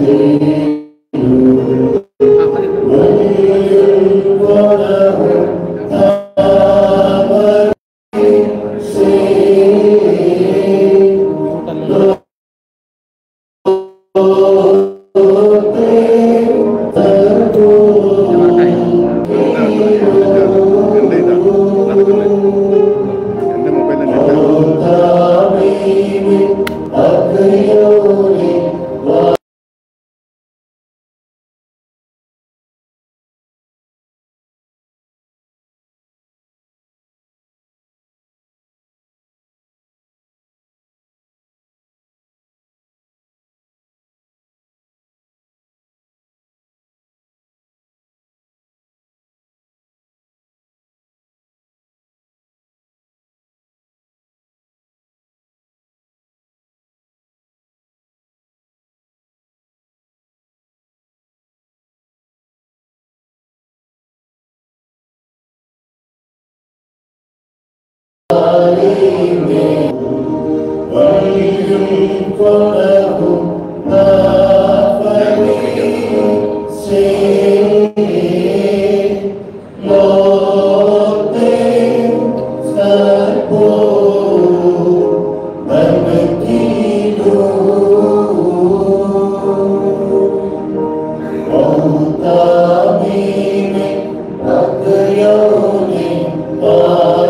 എന്റെ ഇതാ നടക്കുന്നത് എന്റെ മൊബൈലിൽ നെറ്റ്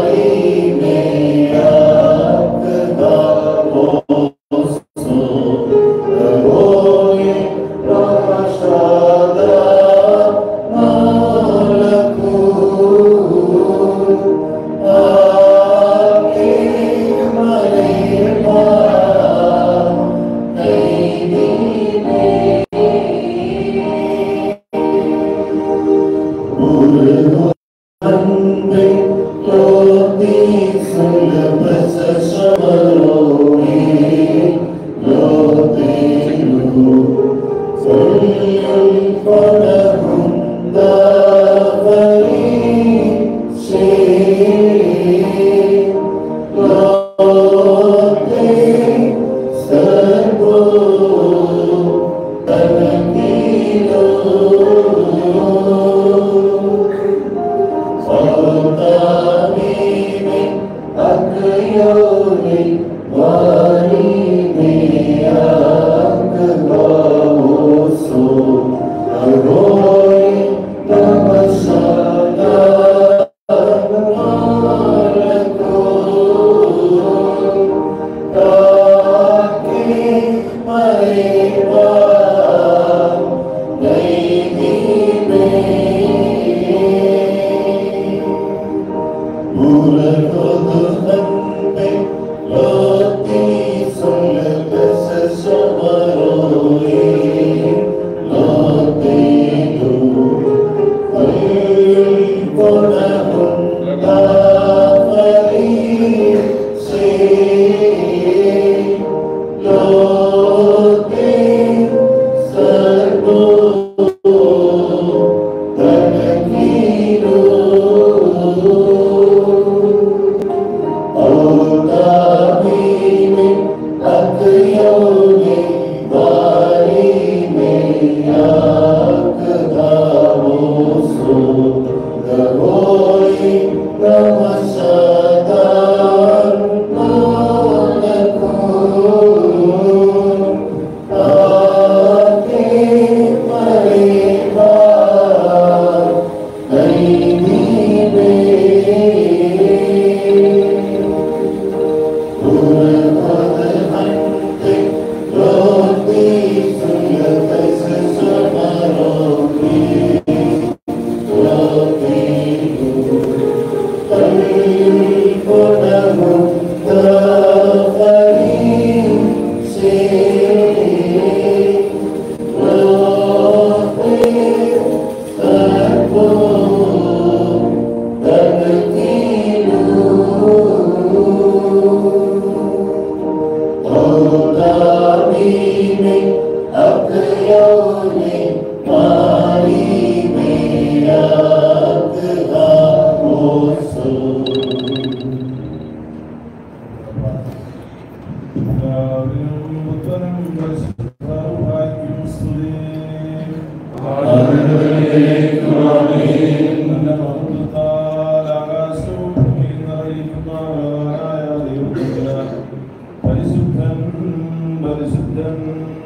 Oh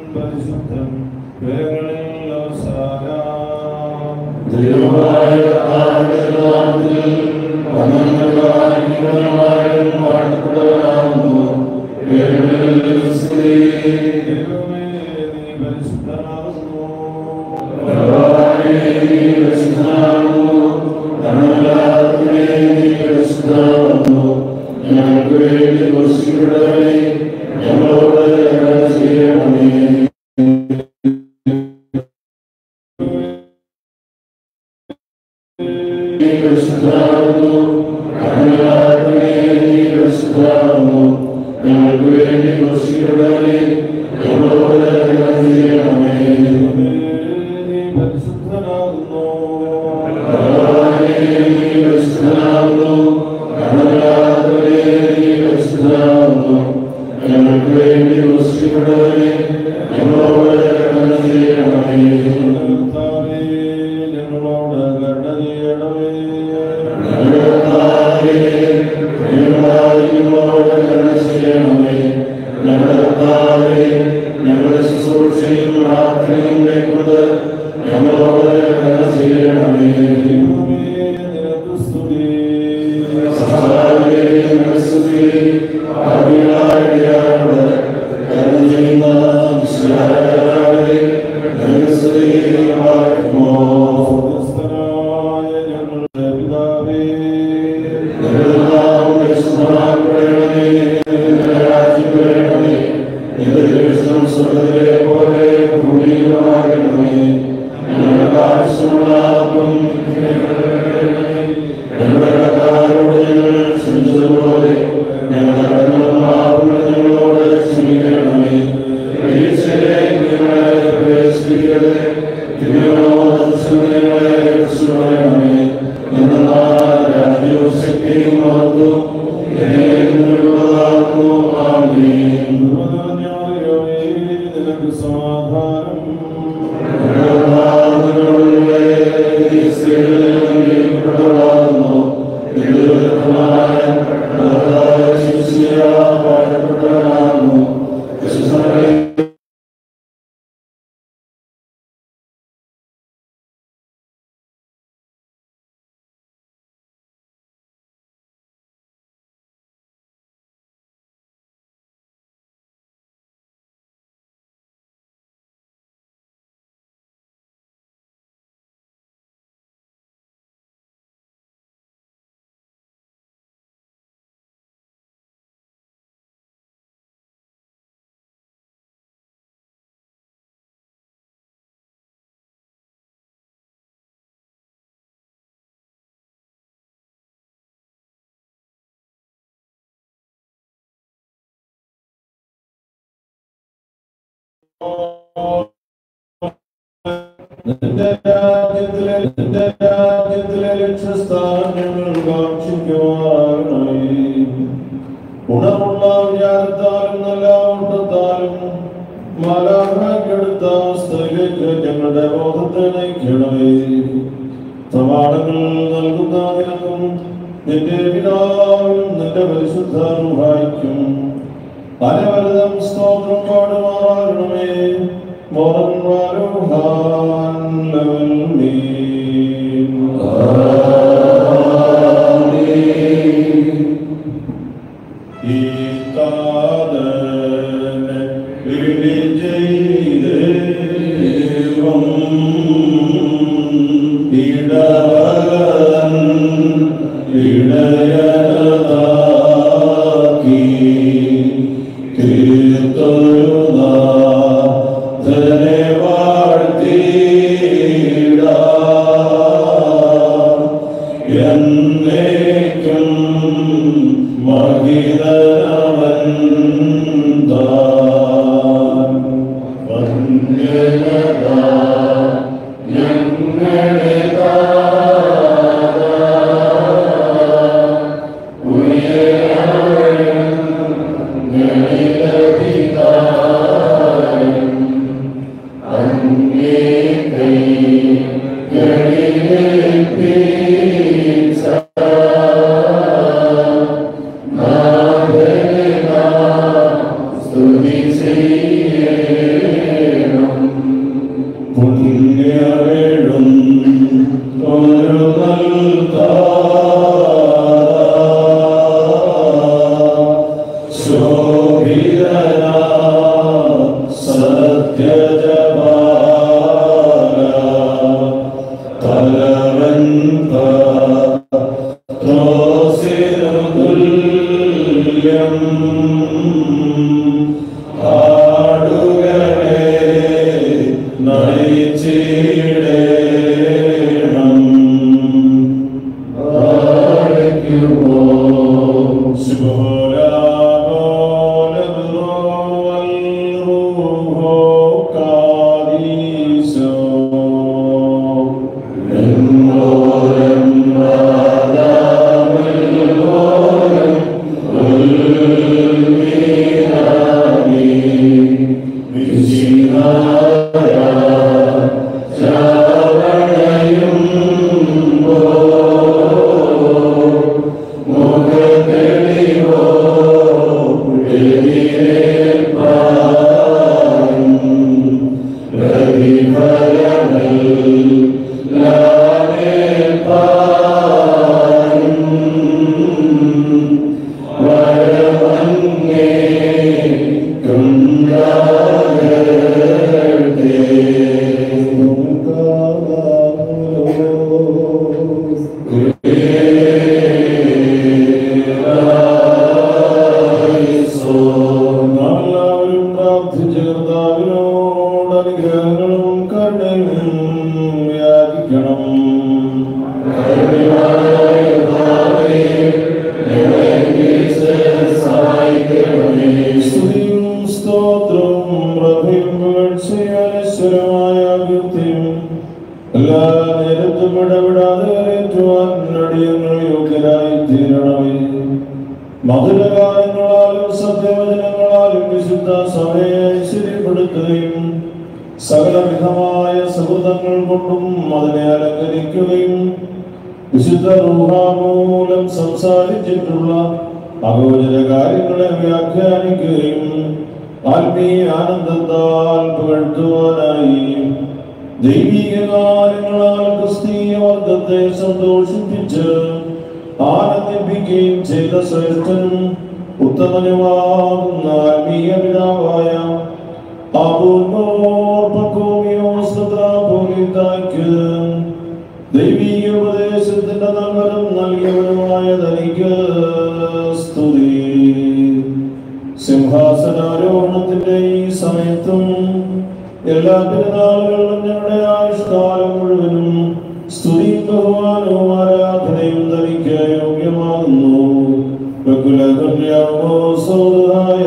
പരിശുദ്ധൻ വേഗങ്ങളിൽ അവസാനം ദൈവമായ ആദിനാമത്തിൽ വന്ദനമായും വാഴ്ത്തപ്പെട്ടവനാകുന്നു. വേഗങ്ങളിൽ സ്തുതി. ദൈവമേ നീ പരിശുദ്ധനാകുന്നു ഭഗവാനേ, നീ പരിശുദ്ധനാകുന്നു. കരുണാകരനേ, നീ പരിശുദ്ധനാകുന്നു. ഞങ്ങൾക്ക് വേണ്ടി ക്രൂശിക്കപ്പെട്ടവനേ, ഞങ്ങളോട് കരുണ ചെയ്യണമേ നീ പരിശുദ്ധനാകുന്നു. കരുണാകരനേ, നീ പരിശുദ്ധനാകുന്നു. ഞങ്ങൾക്ക് വേണ്ടി ക്രൂശിക്കപ്പെട്ടവനേ, ഞങ്ങളോട് കരുണ ചെയ്യണമേ ദൈവമേ നീ പരിശുദ്ധനാകുന്നു ഭഗവാനേ, നീ പരിശുദ്ധനാകുന്നു. കരുണാകരനേ, നീ പരിശുദ്ധനാകുന്നു. ഞങ്ങൾക്ക് വേണ്ടി ക്രൂശിക്കപ്പെട്ടവനേ, ഞങ്ങളോട് കരുണ ചെയ്യണമേ കർത്താവേ ഞങ്ങളോട് കരുണ ചെയ്യണമേ ഞങ്ങളുടെ ശുശ്രൂഷയും പ്രാർത്ഥനയും കൈക്കൊണ്ട് ഞങ്ങളോട് കരുണ ചെയ്യണമേ ദൈവമേ നിനക്ക് സ്തുതി സഹായേ ഞങ്ങളുടെ സ്തുതി ഭാവിയായോട് കരുണ ചെയ്യുന്ന വിശ്വാസരാവേ ഞങ്ങളുടെ സ്തുതി വാഴ്ത്തുമോ സ്വർഗ്ഗസ്ഥനായ ഞങ്ങളുടെ പിതാവേ ആമേൻ ദൈവമേ നിനക്ക് സമാധാനം നിന്റെ രാജ്യത്തിലെ നിന്റെ രാജ്യത്തിലെ ലക്ഷ്യസ്ഥാനം ഞങ്ങൾ കാക്ഷിക്കുവാനായി ഉണർവുള്ള വിചാരത്താലും നല്ല ഓട്ടത്താലും മലാഹക്കെടുത്ത അവസ്ഥയിലേക്ക് ഞങ്ങളുടെ ബോധത്തെ നയിക്കണമേ പ്രമാണങ്ങൾ നൽകുന്ന നിനക്കും നിന്റെ പിതാവിനും നിന്റെ പരിശുദ്ധ റുഹായിക്കും അനവരതം സ്തോത്രം പാടുമാറാകണമേ മോറൻ വാരുഹാൻ ലവൽ മീൻ ഈ കാതനെ വിളി ചെയ്തേവം ഇടവകൻ ഇടയനതാക്കി തീർത്തൊരുനാ ധനെ വാഴ്ത്തിടാ എന്നേക്കും മഹിതനവൻ താൻ വന്യനതാ ഞങ്ങളെ സ്തുതി ചെയ്യേ എല്ലാവരും പ്രാർത്ഥിച്ച് കർത്താവിനോട് അനുഗ്രഹങ്ങളും കരുണയും യാചിക്കണം സ്തുതിയും സ്തോത്രവും പ്രഭയും പുകഴ്ചയും അനശ്വരമായ കീർത്തിയും എല്ലാ നേരത്തും ഇടപെടാതെ അറിയിക്കുവാൻ അടിയങ്ങൾ യോഗ്യരായി തീരണമേ മധുരകാലങ്ങളാലും സത്യവചനങ്ങളാലും വിശുദ്ധ സഭയെ ഐശ്വര്യപ്പെടുത്തുകയും സകലവിധമായ സുഹൃതങ്ങൾ കൊണ്ടും അതിനെ അലങ്കരിക്കുകയും വിശുദ്ധ റൂഹാമൂലം സംസാരിച്ചിട്ടുള്ള അഗോചര കാര്യങ്ങളെ വ്യാഖ്യാനിക്കുകയും ആത്മീയ ആനന്ദത്താൽ പുകഴ്ത്തുവാനായി ദൈവിക കാര്യങ്ങളാൽ ക്രിസ്തീയ വർഗത്തെ സന്തോഷിപ്പിച്ച് ആനന്ദിപ്പിക്കുകയും ചെയ്ത ശ്രേഷ്ഠനും ഉത്തമനുമാകുന്ന ആത്മീയ പിതാവായ അപൂർവോർപ്പക്കോമിയോസ്തോലിതാക്ക് ദൈവീക ഉപദേശത്തിന്റെ നഗരം നൽകിയവനുമായ തനിക്ക് സ്തുതി സിംഹാസനാരോഹണത്തിന്റെ ഈ സമയത്തും എല്ലാ പെരുന്നാളുകളിലും ഞങ്ങളുടെ ആയുഷ്കാലം മുഴുവനും സ്തുതിയും ബഹുമാനവും ആരാധനയും തനിക്ക് യോഗ്യമാകുന്നു ബഹുലകന്യാവോ സോദായ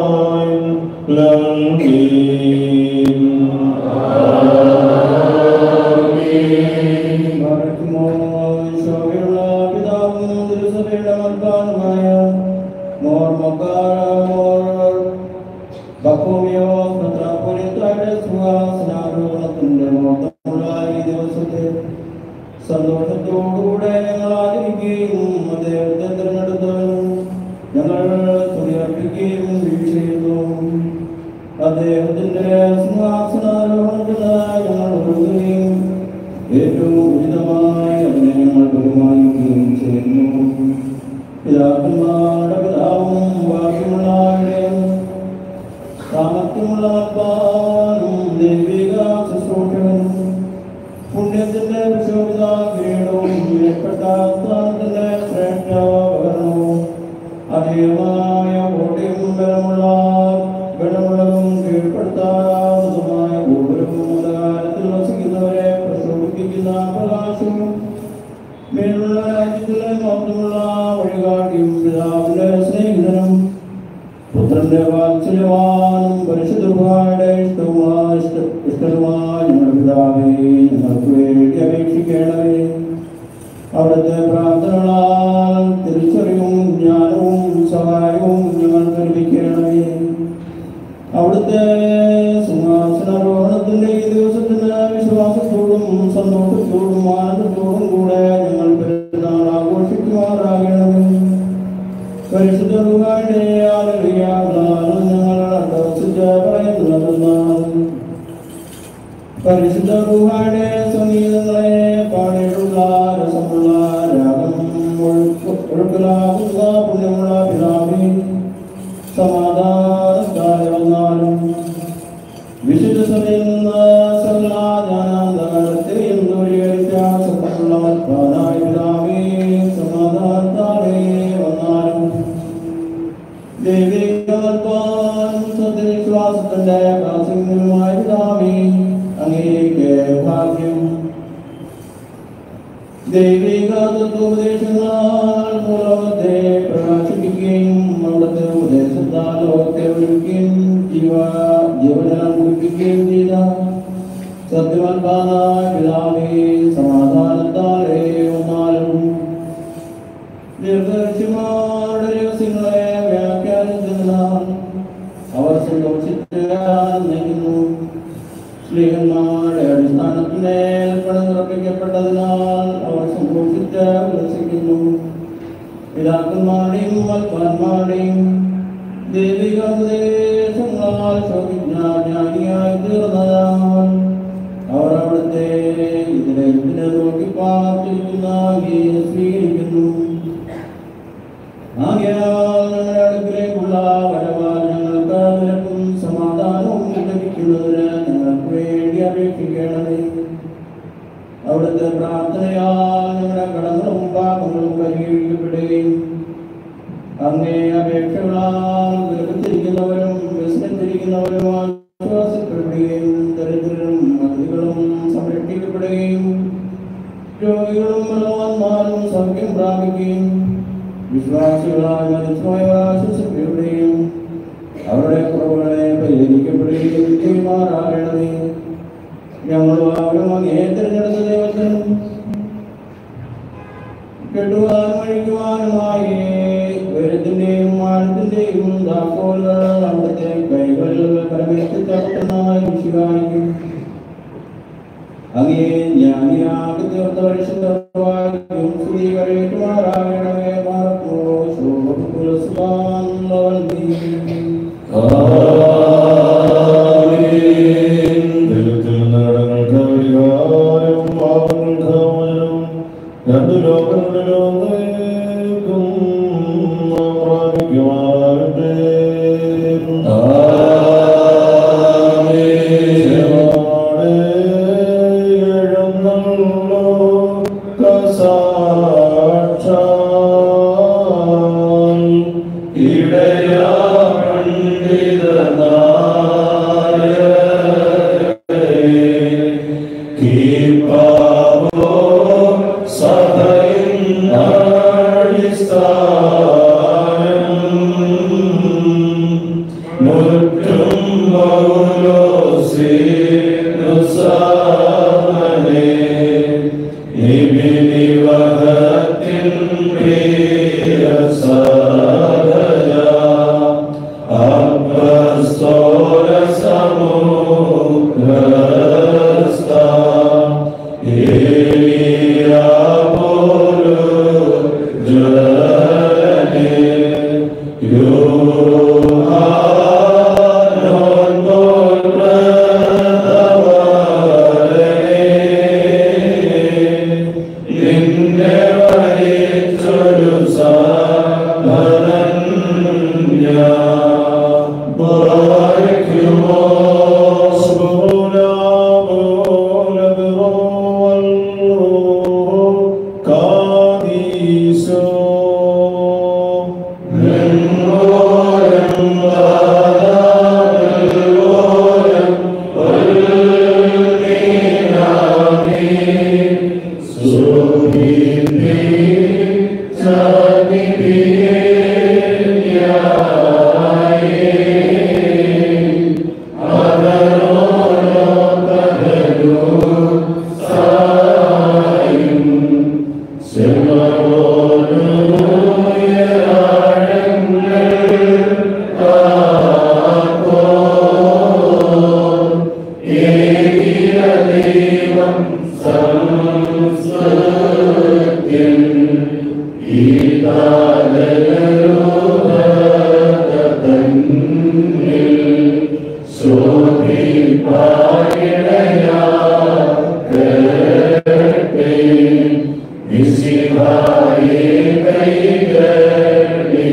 സന്തോഷത്തോടുകൂടെ ഞങ്ങൾ ആചരിക്കുകയും അദ്ദേഹത്തെ തിരഞ്ഞെടുത്തവനും ഞങ്ങൾ തുണിയർപ്പിക്കുകയും ചെയ്യുന്നു അദ്ദേഹത്തിന്റെ സിംഹാസനാരോഹണത്തിനായി ഞങ്ങൾ ഒരുങ്ങുകയും ഏറ്റവും ഉചിതമായി അതിനെ ഞങ്ങൾ ബഹുമാനിക്കുകയും ചെയ്യുന്നു പിതാക്കന്മാരുടെ പിതാവും ബാക്കിയുള്ള ആരുടെയും സാമർത്ഥ്യമുള്ള അപ്പാനും ദൈവിക ശുശ്രൂഷകനും പുണ്യത്തിന്റെ വിശോഭിത കിരീടവും വിലപ്പെട്ട സ്ഥാനത്തിന്റെ ശ്രേഷ്ഠാഭരണവും അധികമായ കോട്ടയും ബലമുള്ള ബലമുള്ളതും കീഴ്പ്പെടുത്താവുന്നതുമായ ഗോപുരവും അന്ധകാരത്തിൽ വസിക്കുന്നവരെ പ്രശോഭിപ്പിക്കുന്ന പ്രകാശവും മേലുള്ള രാജ്യത്തിലെ മാത്രമുള്ള വഴികാട്ടിയും പിതാവിന്റെ സ്നേഹിതനും പുത്രന്റെ വാത്സല്യവാനും പരിശുദ്ധമായ ഇഷ്ടവുമായ ഇഷ്ട- ഇഷ്ടവുമായ ഞങ്ങളുടെ പിതാവേ ഞങ്ങൾക്ക് വേണ്ടി അപേക്ഷിക്കണമേ അവിടുത്തെ പ്രാർത്ഥനകളാൽ തിരിച്ചറിവും ജ്ഞാനവും സഹായവും ഞങ്ങൾക്ക് ലഭിക്കണമേ അവിടുത്തെ സിംഹാസനാരോഹണത്തിന്റെ ഈ ദിവസത്തിന് വിശ്വാസത്തോടും സന്തോഷത്തോടും ആനന്ദത്തോടും കൂടെ ഞങ്ങൾ പെരുന്നാൾ ആഘോഷിക്കുമാറാകണമേ പരിശുദ്ധ റുഹായുടെ ആലറിയാവുന്നാലും ഞങ്ങൾ അഡോസിച്ച് പറയുന്നതെന്നാണ് പരിശുദ്ധ റുഹായുടെ സംഗീതങ്ങളെ പാടിയിട്ടുള്ള രസമുള്ള രാഗം ഒഴുക്ക് ഒഴുക്കലാകുന്ന പുണ്യമുള്ള പിതാവേ സമാധാനം കാലവന്നാലും വിശുദ്ധ സഭയിൽ നിന്ന് സകലാജാനാന്തകാലത്തെയും ദൂരീകരിച്ച സത്യമുള്ള മത്പാനായ പിതാവേ സമാധാനത്താലേ വന്നാലും ദൈവികമത്പാൻ സത്യവിശ്വാസത്തിന്റെ പ്രാസംഗികമായ പിതാവേ അങ്ങേക്ക് ഭാഗ്യം ദൈവിക തത്വോപദേശങ്ങളാൽ മൂലത്തെ പ്രകാശിപ്പിക്കുകയും അവിടുത്തെ ഉപദേശത്താൽ ലോകത്തെ ഒഴുക്കുകയും ജീവ ജീവജലം കുടിപ്പിക്കുകയും ചെയ്ത സത്യവൽപാനായ പിതാവേ സമാധാനത്താലേ ഒന്നാലും ദീർഘദർശിമാരുടെ രഹസ്യങ്ങളെ വ്യാഖ്യാനിച്ചതിനാൽ അവർ സന്തോഷിച്ച് ആനന്ദിക്കുന്നു സ്ത്രീകന്മാരുടെ അടിസ്ഥാനത്തിന്മേൽ പണിതുറപ്പിക്കപ്പെട്ടതിനാൽ അവർ സന്തോഷിച്ച് ഉല്ലസിക്കുന്നു പിതാക്കന്മാരുടെയും മൽപ്പാന്മാരുടെയും ദൈവിക ഉപദേശങ്ങളാൽ ശോഭിജ്ഞാനിയായി തീർന്നതാൽ അവർ അവിടുത്തെ ഇതിനെ ഇതിനെ നോക്കി പാർത്തിരിക്കുന്ന അങ്ങയെ സ്വീകരിക്കുന്നു ആകയാൽ ഞങ്ങളുടെ അടുക്കിലേക്കുള്ള വരവാൽ ഞങ്ങൾക്ക് നിരക്കും സമാധാനവും ലഭിക്കുന്നതിന് ഞങ്ങൾക്ക് വേണ്ടി അപേക്ഷിക്കണമേ അവിടുത്തെ പ്രാർത്ഥനയാൽ ഞങ്ങളുടെ കടങ്ങളും പാപങ്ങളും പരിഹരിക്കപ്പെടുകയും അങ്ങേ അപേക്ഷകളാൽ വിലപിച്ചിരിക്കുന്നവരും വ്യസനിച്ചിരിക്കുന്നവരും ആശ്വാസപ്പെടുകയും ദരിദ്രരും അതിഥികളും സംരക്ഷിക്കപ്പെടുകയും രോഗികളും ബലവാന്മാരും സൗഖ്യം പ്രാപിക്കുകയും വിശ്വാസികളായ മരിച്ചുപോയ ആശ്വസിക്കപ്പെടുകയും അവരുടെ കുറവുകളെ പരിഹരിക്കപ്പെടുകയും ചെയ്യുമാറാകണമേ ഞങ്ങളും അവരും അങ്ങേ തിരഞ്ഞെടുത്ത ദൈവത്തിനും കെട്ടുവാനും അഴിക്കുവാനുമായി ഉയരത്തിന്റെയും ആഴത്തിന്റെയും താക്കോലുകൾ അവിടുത്തെ കൈകളിൽ പരമേൽപ്പിച്ചപ്പെടുന്നതായി വിശുകാണിക്കും അങ്ങേ ജ്ഞാനിയാക്കി തീർത്ത പരിശുദ്ധവായും സ്തുതികരേറ്റുമാറാകണമേ മാർക്കോ ശോഭപുരസ്വാൻ ദൈവത്തിൽ നടങ്ങൾക്ക് പരിഹാരവും പാപങ്ങൾക്ക് മോചനവും രണ്ടു ലോകങ്ങളിലും ദൈവം പ്രാപിക്കുമാറാകട്ടെ ശിവമോടെ എഴുന്നള്ളൂ കസാക്ഷാൽ ഇടയാ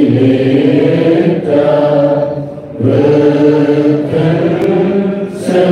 Thank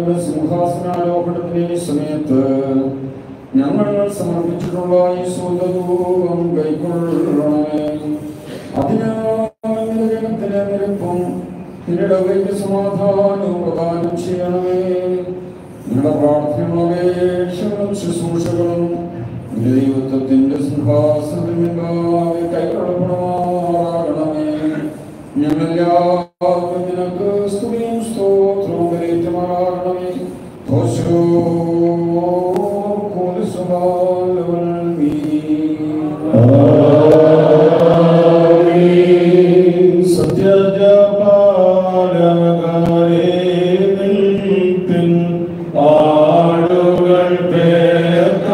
അങ്ങയുടെ സിംഹാസനാരോഹണത്തിന്റെ ഈ സമയത്ത് ഞങ്ങൾ സമർപ്പിച്ചിട്ടുള്ള ഈ സ്വതരൂപം കൈക്കൊള്ളണമേ അതിന് നിന്റെ ജനത്തിന് നിരപ്പും നിന്റെ അവയ്ക്ക് സമാധാനവും പ്രദാനം ചെയ്യണമേ നിങ്ങളുടെ പ്രാർത്ഥനകളും അപേക്ഷകളും ശുശ്രൂഷകളും നിന്റെ ദൈവത്വത്തിന്റെ സിംഹാസനത്തിൽ മുൻപാകെ കൈക്കൊള്ളപ്പെടുമാറാകണമേ ഞങ്ങളെല്ലാവരും നിനക്ക് സ്തുതിയും സ്തോത്രവും കരേറ്റുമാറാകണമേ ഓശോ ആടുകൾ പേർക്കായി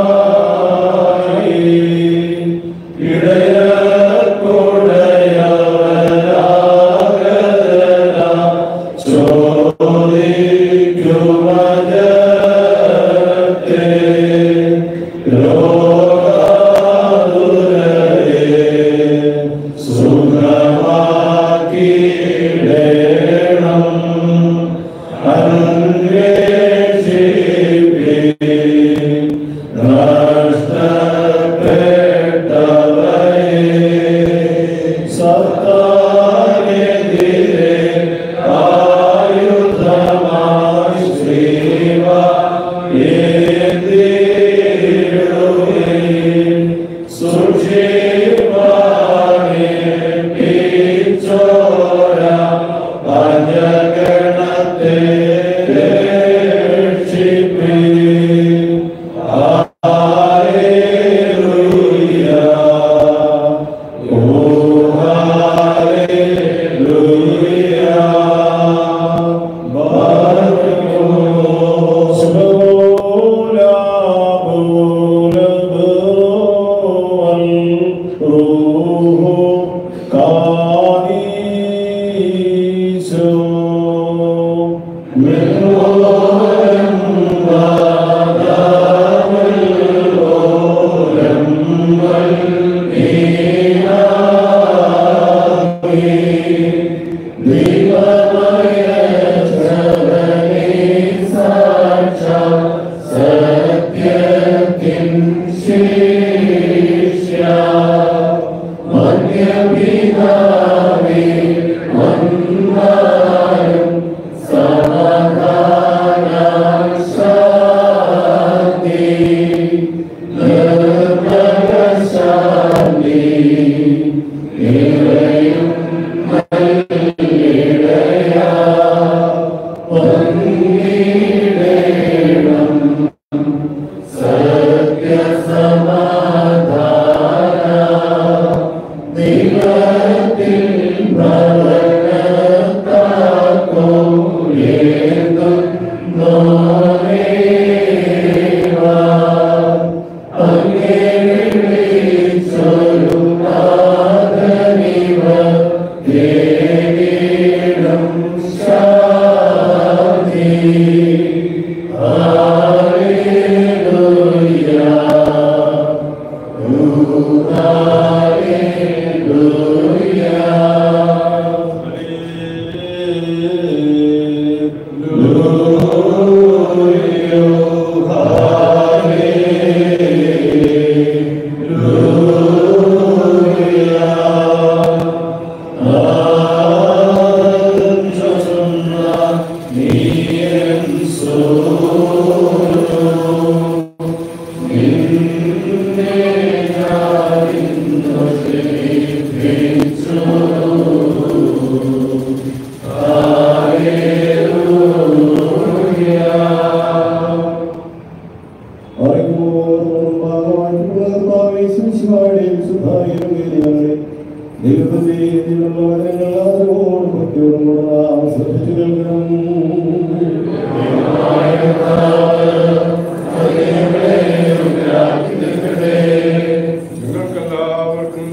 നിങ്ങൾക്കെല്ലാവർക്കും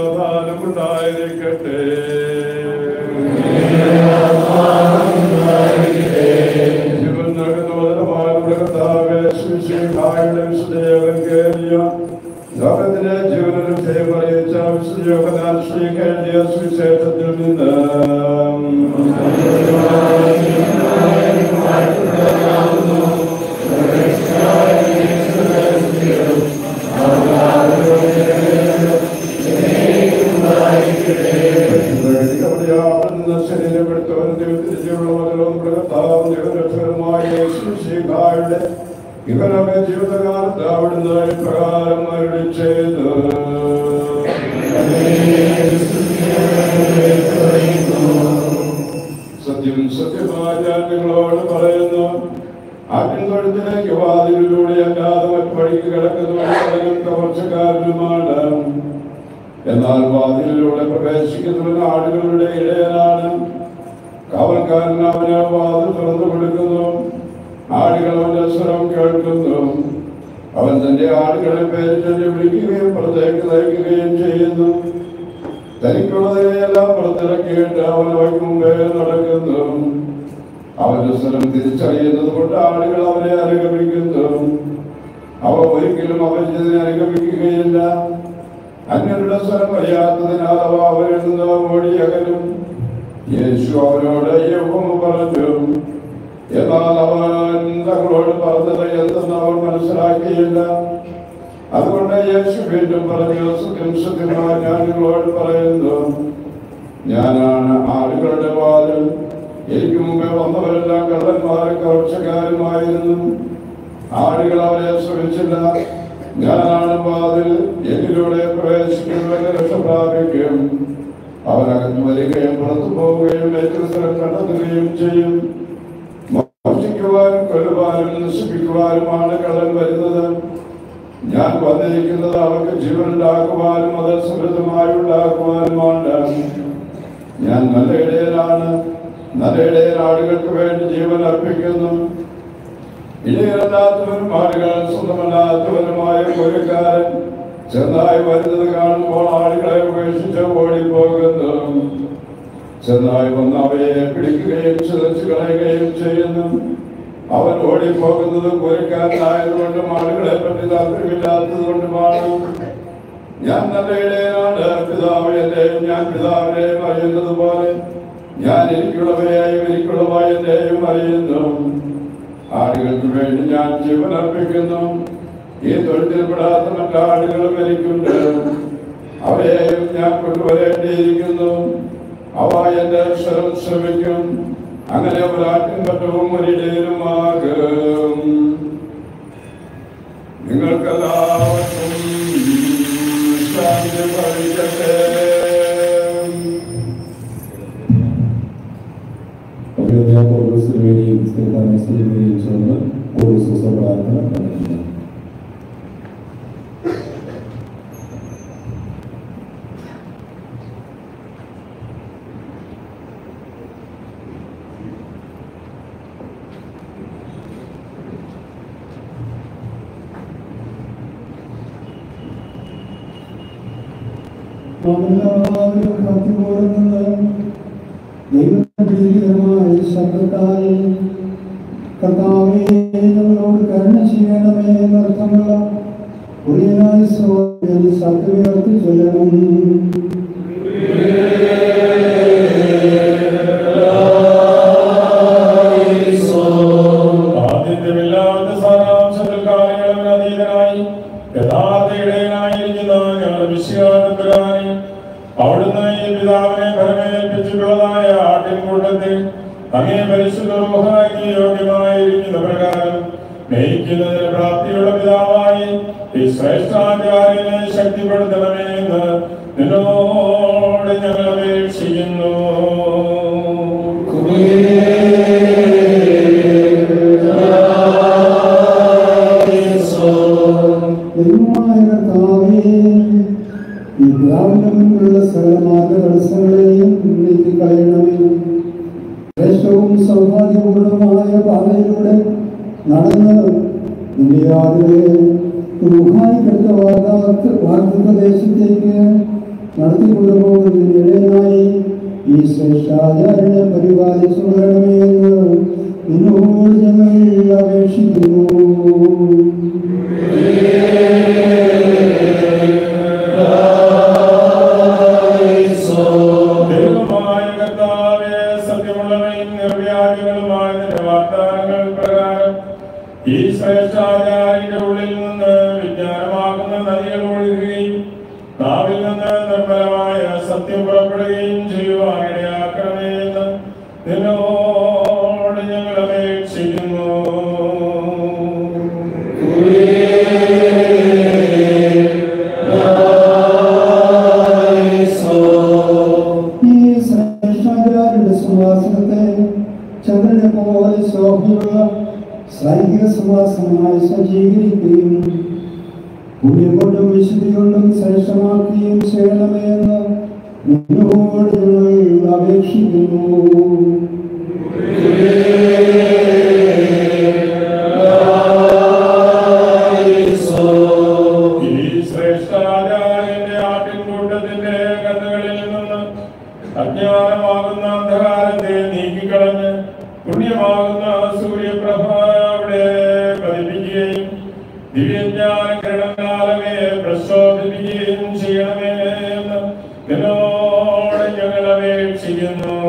സമാധാനമുണ്ടായിരിക്കട്ടെ ജീവൻ നൽകുന്ന വചനമായ നമ്മുടെ കർത്താവേ, സുവിശേഷായുടെ വിശുദ്ധേവങ്കേലിയ, ലോകത്തിലെ ജീവനും ജയം അറിയിച്ച വിശുദ്ധ യോഹന്നാൻ ശ്ലീഹ എഴുതിയ സുവിശേഷത്തിൽ നിന്ന് ഇവരൊക്കെ ജീവിതകാലത്ത് അവിടുന്ന് പ്രകാരം അരുളി ചെയ്ത് സത്യം സത്യമായി ഞാൻ നിങ്ങളോട് പറയുന്നു ആട്ടിൻ തൊഴുത്തിലേക്ക് വാതിലിലൂടെ അല്ലാതെ മറ്റു വഴിക്ക് കിടക്കുന്നവരും കവർച്ചക്കാരനുമാണ് എന്നാൽ വാതിലിലൂടെ പ്രവേശിക്കുന്നവൻ ആടുകളുടെ ഇടയനാണ് കാവൽക്കാരൻ അവന് വാതിൽ തുറന്നു കൊടുക്കുന്നു ആടുകൾ അവന്റെ സ്വരം കേൾക്കുന്നു അവൻ തന്റെ ആടുകളെ പേര് ചൊല്ലി വിളിക്കുകയും പുറത്തേക്ക് നയിക്കുകയും ചെയ്യുന്നു തനിക്കുള്ളതിനെയെല്ലാം പുറത്തിറക്കിയിട്ട് അവൻ അവയ്ക്ക് മുമ്പേ നടക്കുന്നു അവന്റെ സ്വരം തിരിച്ചറിയുന്നത് കൊണ്ട് ആളുകൾ അവനെ അനുഗമിക്കുന്നു അവ ഒരിക്കലും അവരിച്ചതിനെ അനുഗമിക്കുകയില്ല അന്യരുടെ സ്വരം അറിയാത്തതിനാൽ അവ അവരിൽ നിന്ന് ഓടിയകലും യേശു അവനോട് യഹോവ പറഞ്ഞു എന്നാൽ അവൻ തങ്ങളോട് പറഞ്ഞത് എന്തെന്ന് അവർ മനസ്സിലാക്കിയില്ല അതുകൊണ്ട് യേശു വീണ്ടും പറഞ്ഞു സത്യം സത്യമായി ഞാൻ നിങ്ങളോട് പറയുന്നു ഞാനാണ് ആളുകളുടെ വാതിൽ എനിക്ക് മുമ്പേ വന്നവരെല്ലാം കള്ളന്മാരും കവർച്ചക്കാരുമായിരുന്നു ആളുകൾ അവരെ ശ്രമിച്ചില്ല ഞാനാണ് വാതിൽ എന്നിലൂടെ പ്രവേശിക്കുന്നവരെ രക്ഷ പ്രാപിക്കും അവരകത്ത് വരികയും പുറത്തു പോവുകയും ഏറ്റവും കണ്ടെത്തുകയും ചെയ്യും മോഷിക്കുവാനും കൊല്ലുവാനും നശിപ്പിക്കുവാനുമാണ് കള്ളൻ വരുന്നത് ഞാൻ വന്നിരിക്കുന്നത് അവർക്ക് ജീവൻ ഉണ്ടാക്കുവാനും അത് സമൃദ്ധമായി ഉണ്ടാക്കുവാനുമാണ് ഞാൻ നല്ല ഇടയനാണ് നല്ല ഇടയൻ ആടുകൾക്ക് വേണ്ടി ജീവൻ അർപ്പിക്കുന്നു ഇടയനല്ലാത്തവനും ആടുകൾ സ്വന്തമല്ലാത്തവനുമായ കൊലക്കാരൻ ചെന്നായി വരുന്നത് കാണുമ്പോൾ ആടുകളെ ഉപേക്ഷിച്ച് ഓടിപ്പോകുന്നു ചെന്നായി വന്ന് അവയെ പിടിക്കുകയും ചിതച്ചു കളയുകയും ചെയ്യുന്നു അവൻ ഓടിപ്പോകുന്നത് കുരക്കാരനായതുകൊണ്ടും ആളുകളെ പറ്റി താല്പര്യമില്ലാത്തത് കൊണ്ടുമാണ് ഞാൻ നല്ല ഇടയനാണ് പിതാവ് എന്റെയും ഞാൻ പിതാവിനെയും അറിയുന്നത് പോലെ ഞാൻ എനിക്കുള്ളവയെയും എനിക്കുള്ളവ എന്റെയും അറിയുന്നു ആടുകൾക്ക് വേണ്ടി ഞാൻ ജീവൻ അർപ്പിക്കുന്നു ഈ തൊഴുത്തിൽപ്പെടാത്ത മറ്റാടുകളും എനിക്കുണ്ട് അവയെയും ഞാൻ കൊണ്ടുവരേണ്ടിയിരിക്കുന്നു അവ എന്റെ സ്വരം ശ്രമിക്കും അങ്ങനെ ഒരാട്ടിൻ പറ്റവും ഒരിടയിലുമാകും നിങ്ങൾക്കെല്ലാവർക്കും ശാന്തി ഭവിക്കട്ടെ അഭിനന്ദ പൗലോസിന് വേണ്ടിയും സ്തേഫാനോസിന് വേണ്ടിയും ചേർന്ന് ഒരു സുസപ്രാർത്ഥന നടത്തുന്നു നാമെല്ലാവരും കാത്തിപ്പോരുന്നത് ദൈവപ്രീതികരമായ ശബ്ദത്താൽ കർത്താവേ ഞങ്ങളോട് കരുണ ചെയ്യണമേ എന്നർത്ഥമുള്ള കുറിയനായ സോയിൽ സത്യവേർത്തി ചൊല്ലണം ആദ്യത്തെല്ലാവരുടെ സാരാംശത്തിൽ കാര്യങ്ങളും അതീതനായി യഥാർത്ഥ ഇടയനായിരിക്കുന്ന ഞങ്ങളുടെ വിശ്വാസപ്രകാരം അവിടുന്ന് ഈ പിതാവിനെ ഫലമേൽപ്പിച്ചിട്ടുള്ളതായ ആട്ടിൻകൂട്ടത്തിൽ അങ്ങേ പരിശുദ്ധമായി യോഗ്യമായിരിക്കുന്ന പ്രകാരം നയിക്കുന്നതിന് പ്രാപ്തിയുള്ള പിതാവായി ഈ ശ്രേഷ്ഠാചാര്യനെ ശക്തിപ്പെടുത്തണമേ എന്ന് നിന്നോട് ഞങ്ങൾ അപേക്ഷിക്കുന്നു ദൈവമായ കർത്താവേ ഈ പിതാവിന്റെ മുൻപിലുള്ള സകല മാർഗതടസ്സങ്ങളെയും നീക്കി കളയണമേ ശ്രേഷ്ഠവും സൗഭാഗ്യപൂർണമായ പാതയിലൂടെ നടന്ന് നിന്റെ യാതൊരു ൂഹായിക്കെടുത്ത വാർത്താ വാർത്തദേശത്തേക്ക് നടത്തിക്കൊണ്ടുപോകുന്നതിനിടയായി ഈ ശ്രേഷ്ഠാചാര്യനെ പരിപാലിച്ചു വരണമേ എന്ന് നിന്നോട് ഞങ്ങൾ അപേക്ഷിക്കുന്നു ദൈവമായ കർത്താവേ, സത്യമുള്ളവയും നിർവ്യാജങ്ങളുമായ നിന്റെ വാഗ്ദാനങ്ങളെ സത്യം പുറപ്പെടുകയും ചെയ്യുവാൻ ഇടയാക്കണമേ എന്ന് നിന്നോട് ഞങ്ങൾ അപേക്ഷിക്കുന്നു ഈ ശ്രേഷ്ഠാചാര്യരുടെ സിംഹാസനത്തെ ചന്ദ്രനെ പോലെ ശോഭയുള്ള സൈനിക സിംഹാസനമായി സജ്ജീകരിക്കുകയും പുണ്യം കൊണ്ടും വിശുദ്ധി കൊണ്ടും ശ്രേഷ്ഠമാക്കുകയും ചെയ്യണമേ എന്ന് നിന്നോട് ഞങ്ങൾ അപേക്ഷിക്കുന്നു ഈ ശ്രേഷ്ഠാചാര്യന്റെ ആട്ടിൻകൂട്ടത്തിന്റെ കഥകളിൽ നിന്ന് അജ്ഞാനമാകുന്ന അന്ധകാരത്തെ നീക്കിക്കളഞ്ഞ് പുണ്യമാകുന്ന സൂര്യപ്രഭ അവിടെ പതിപ്പിക്കുകയും ദിവ്യജ്ഞാന കിരണകാലമേ പ്രശോഭിപ്പിക്കുകയും ചെയ്യണമേ എന്ന് നിന്നോട് ഞങ്ങൾ അപേക്ഷിക്കുന്നു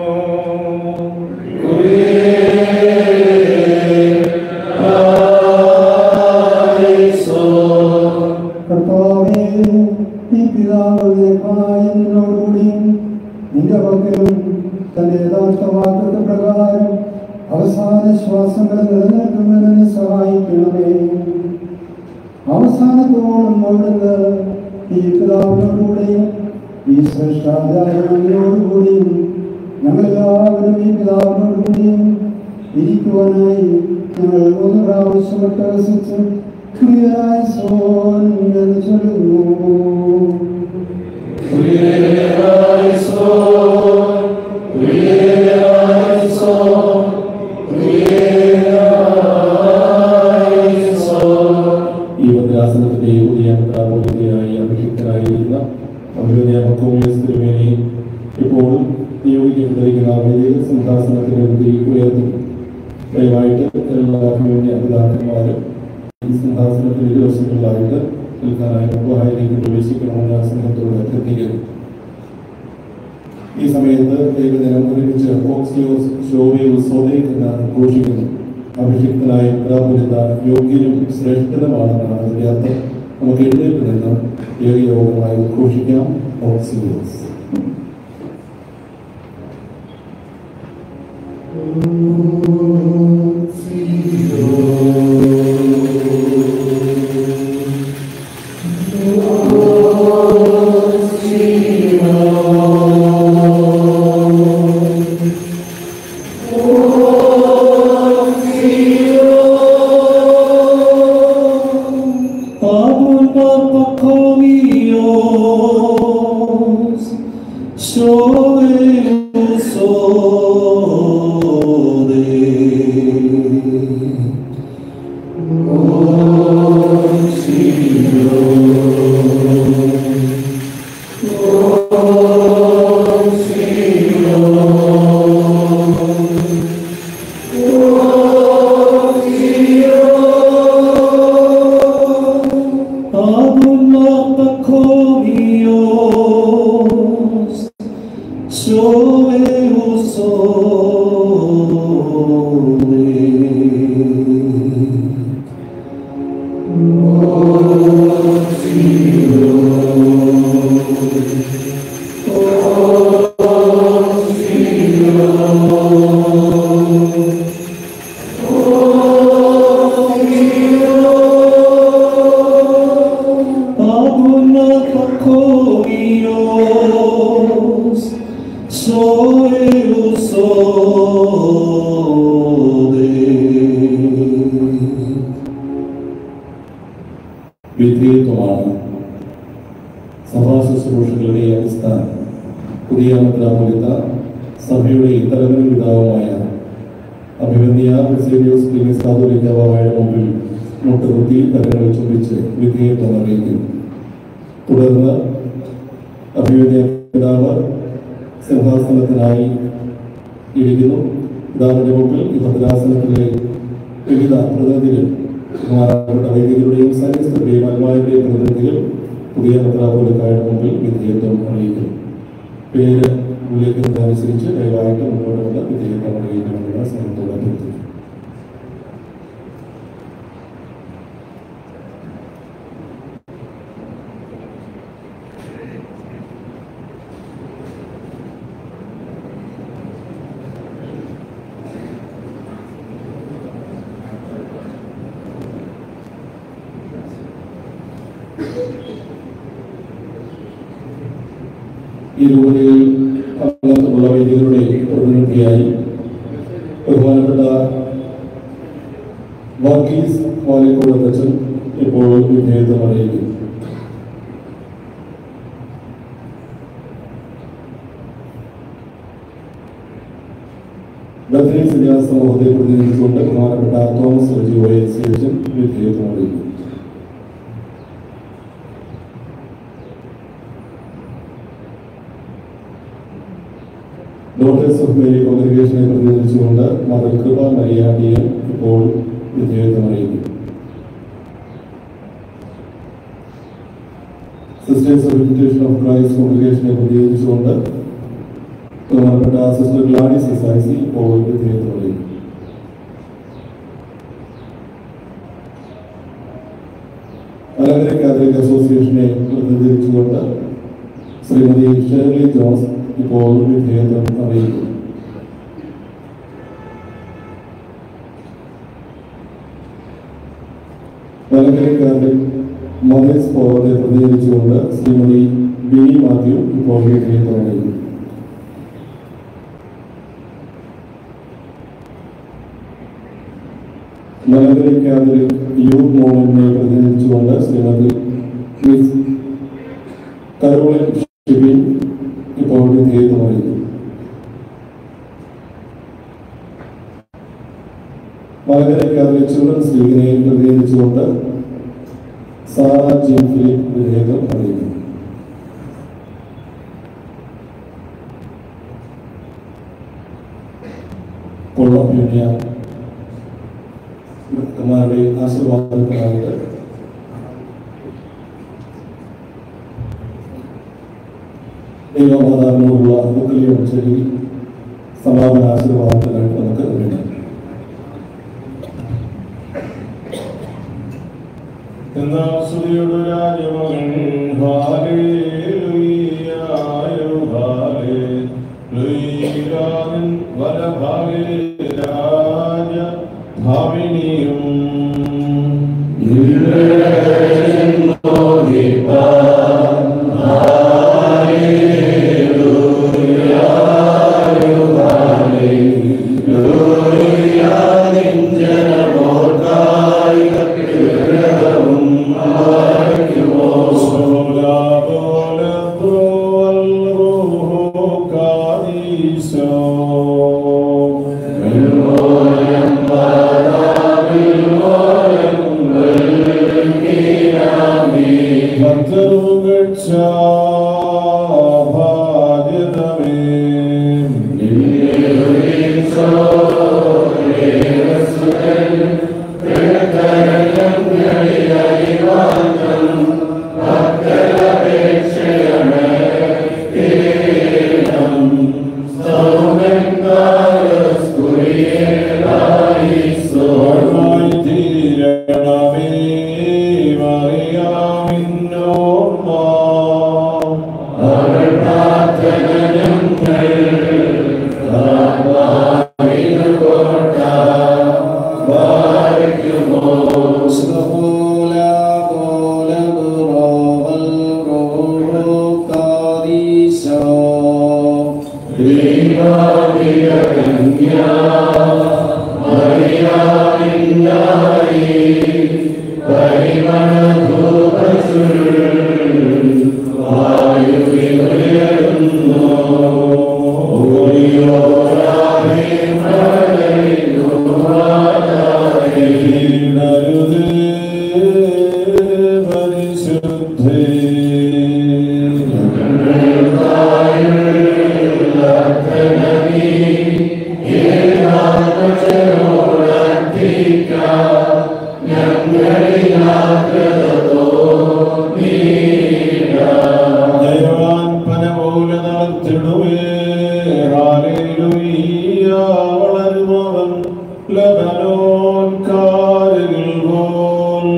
കർത്താവേ ഈ പിതാവിനെ കാണായി നിന്നോടുകൂടിയും നിന്റെ പക്കലും തന്റെ യഥാർത്ഥ വാക്കത്തെ പ്രകാരം അവസാന ശ്വാസങ്ങൾ നിലനിൽക്കുന്നതിന് സഹായിക്കണമേ അവസാനത്തോളം അവിടുന്ന് ഈ പിതാവിനോടുകൂടിയും ഈ ശ്രേഷ്ഠാചാര്യങ്ങളോടുകൂടിയും ഞങ്ങളെല്ലാവരും ഈ പിതാവിനോടുകൂടിയും ഇരിക്കുവാനായി ഞങ്ങൾ മൂന്ന് പ്രാവശ്യം വസിച്ച് ക്രിയരായി സോൻ എന്ന് ചൊല്ലുന്നു ഈ ഭദ്രാസനത്തിന്റെ പുതിയ പ്രാമുഖ്യതയായി അഭിഷിക്തരായിരിക്കുന്ന അഭിനയ തിരുമേനി ഇപ്പോൾ നിയോഗിക്കപ്പെട്ടിരിക്കുന്ന വലിയ സിംഹാസനത്തിന് വേണ്ടി ഉയർത്തും ദയവായിട്ട് എല്ലാ അഭിമന്യ പിതാക്കന്മാരും ഈ സിംഹാസനത്തിന് ഇരുവശങ്ങളിലായിട്ട് നിൽക്കാനായി മുമ്പായിലേക്ക് പ്രവേശിക്കണമെന്ന് സ്നേഹത്തോട് അഭ്യർത്ഥിക്കുന്നു ഈ സമയത്ത് ദൈവദിനം ഒരുമിച്ച് ഓക്സിയോസ് ഷോവേ ഉത്സവത്തെ എന്ന് ഘോഷിക്കുന്നു അഭിഷിക്തനായ പ്രാപുരിത യോഗ്യനും ശ്രേഷ്ഠനുമാണെന്നാണ് അതിന്റെ അർത്ഥം നമുക്ക് എഴുന്നേറ്റ് നിന്ന് ഏകയോഗമായി ഉദ്ഘോഷിക്കാം ഓക്സിയോസ് വിധേയത്വമാണ് സഭാ ശുശ്രൂഷകളുടെ അടിസ്ഥാനം പുതിയ മെത്രാപ്പൊലിത്ത സഭയുടെ ഇത്തരങ്ങളിൽ പിതാവുമായ അഭിമന്യ ബസേലിയോസ് ക്ലീനിസ് കാതോലിക്കാവായുടെ മുമ്പിൽ മുട്ടുകുത്തി കരങ്ങൾ ചുംബിച്ച് വിധേയത്വം അറിയിക്കുന്നു തുടർന്ന് അഭിമന്യ പിതാവ് സിംഹാസനത്തിനായി ഇരിക്കുന്നു പിതാവിന്റെ മുമ്പിൽ ഈ ഭദ്രാസനത്തിലെ വിവിധ പ്രതിനിധികൾ ബഹുമാനപ്പെട്ട വൈദികരുടെയും സന്യസ്തരുടെയും അൽമാരുടെയും പ്രതിനിധികൾ പുതിയ മെത്രാപോലിക്കായുടെ മുമ്പിൽ വിധേയത്വം അറിയിക്കുന്നു പേര് വിളിക്കുന്നതനുസരിച്ച് ദയവായിട്ട് മുന്നോട്ട് വന്ന് വിധേയത്വം അറിയിക്കണമെന്ന് സ്നേഹത്തോടെ അഭ്യർത്ഥിക്കുന്നു ഈ രൂപതയിൽ അംഗത്വമുള്ള വൈദികരുടെ പ്രതിനിധിയായി ബഹുമാനപ്പെട്ട വർഗീസ് വാലിക്കോട് അച്ഛൻ ഇപ്പോൾ വിധേയത്വം അറിയിക്കും ബദ്രി സന്യാസ സമൂഹത്തെ പ്രതിനിധിച്ചുകൊണ്ട് ബഹുമാനപ്പെട്ട തോമസ് റജി വൈ എസ് അച്ഛൻ വിധേയത്വം അറിയിക്കും ഡോക്ടേഴ്സ് ഓഫ് മേരി കോൺഗ്രിഗേഷനെ പ്രതിനിധിച്ചുകൊണ്ട് മദർ കൃപ മരിയാണ്ടിയെ ഇപ്പോൾ വിധേയത്വം അറിയിക്കും sisters of imitation of Christ കോൺഗ്രിഗേഷനെ പ്രതിനിധിച്ചുകൊണ്ട് ബഹുമാനപ്പെട്ട സിസ്റ്റർ ഗ്ലാഡിസ് എസായിസി ഇപ്പോൾ വിധേയത്വം അറിയിക്കും മലങ്കര കാത്തലിക് അസോസിയേഷനെ പ്രതിനിധീകരിച്ചുകൊണ്ട് ശ്രീമതി ഷേർലി ജോസ് ഇപ്പോൾ വിധേയത്വം അറിയിക്കും മലങ്കര കാത്തലിക് മദേഴ്സ് ഫോറത്തെ പ്രതിനിധീകരിച്ചുകൊണ്ട് ശ്രീമതി ബിനി മാത്യു ഇപ്പോൾ വിധേയത്വം അറിയിക്കും മലങ്കര കാത്തലിക് യൂത്ത് മൂവ്മെന്റിനെ പ്രതിനിധിച്ചുകൊണ്ട് ശ്രീമതി മിസ് കരോളിൻ ഷിബിൻ ഇപ്പോൾ വിധേയത്വം അറിയിക്കും മലങ്കര കാത്തലിക് ചിൽഡ്രൻസ് ലീഗിനെ പ്രതിനിധിച്ചുകൊണ്ട് സാറ ജിം ഫിലിപ്പ് വിധേയത്വം അറിയിക്കും കൊള്ളം യൂണിയ കുമാരുടെ ആശീർവാദത്തിനായിട്ട് ദൈവമാതാവിനോടുള്ള മുക്കിലിയും ചൊല്ലി സമാപന ആശീർവാദത്തിനായിട്ട് നമുക്ക് വേണം എന്നാൽ സ്തുതിയുടെ രാജമകൻ ഹാലേലുയ്യായോ ഹാലേലുയ്യാവിൻ വലഭാഗേ രാജ ഭാവിനിയും ദൈവവാൻ പനപോലെ നടത്തിടുവേ ഹാലേലുയ്യ വളരുമവൻ ലബനോൻ കാരുകൾ പോൽ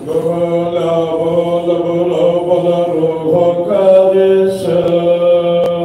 Bola, bola, bola, bola, roja, cadesa.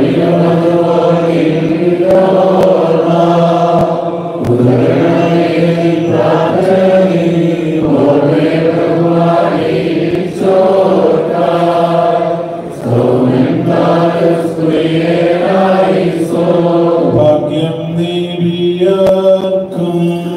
ഭാഗ്യം നേടിയർക്കും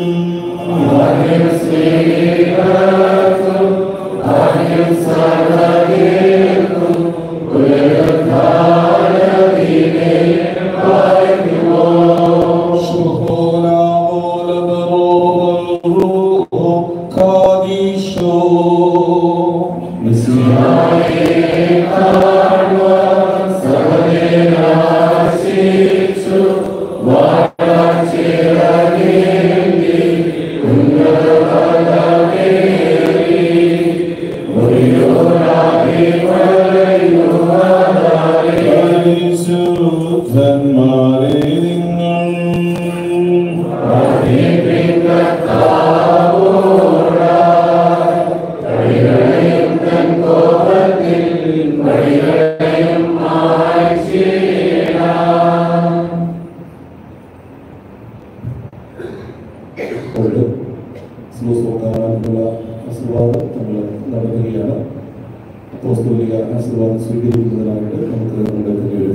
പരിശുദ്ധന്മാരെ നിങ്ങൾ കൊണ്ട് സുഖസുഖാനുള്ള ആശീർവാദം നമ്മൾ നടത്തുകയാണ് പോസ്തോലിക ആശീർവാദം സ്വീകരിക്കുന്നതിനായിട്ട് നമുക്ക് നമ്മുടെ വരും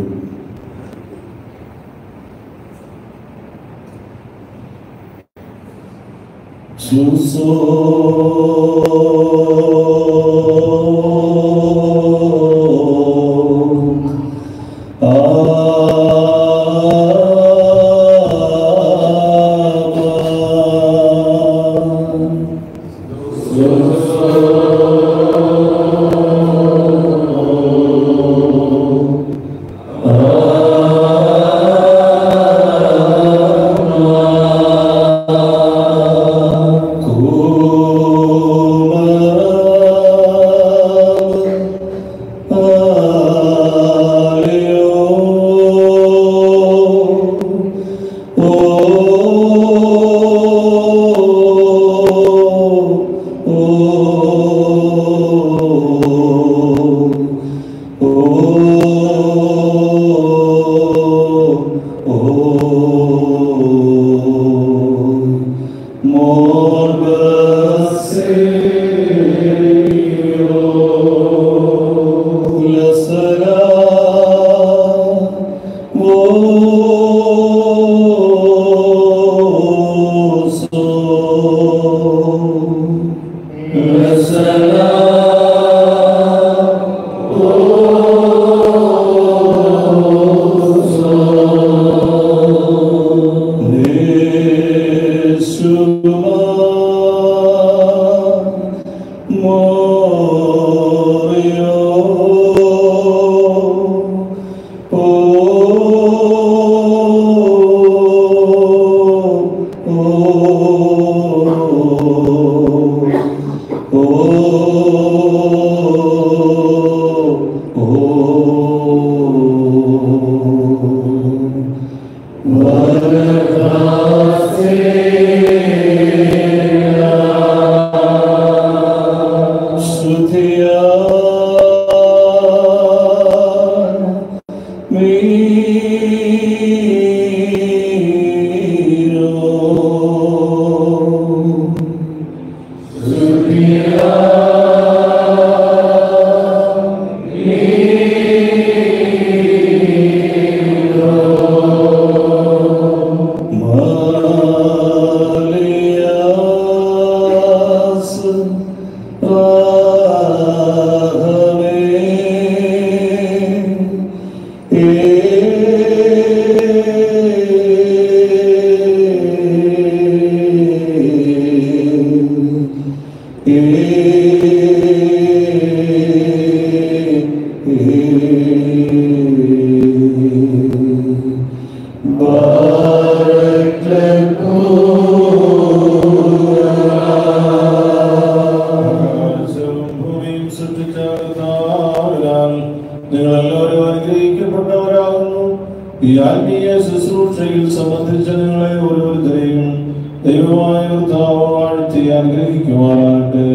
നിങ്ങളെല്ലാവരും അനുഗ്രഹിക്കപ്പെട്ടവരാകുന്നു ഈ ആത്മീയ ശുശ്രൂഷയിൽ സംബന്ധിച്ച നിങ്ങളെ ഓരോരുത്തരെയും ദൈവമായ കർത്താവ് വാഴ്ത്തി അനുഗ്രഹിക്കുവാനായിട്ട്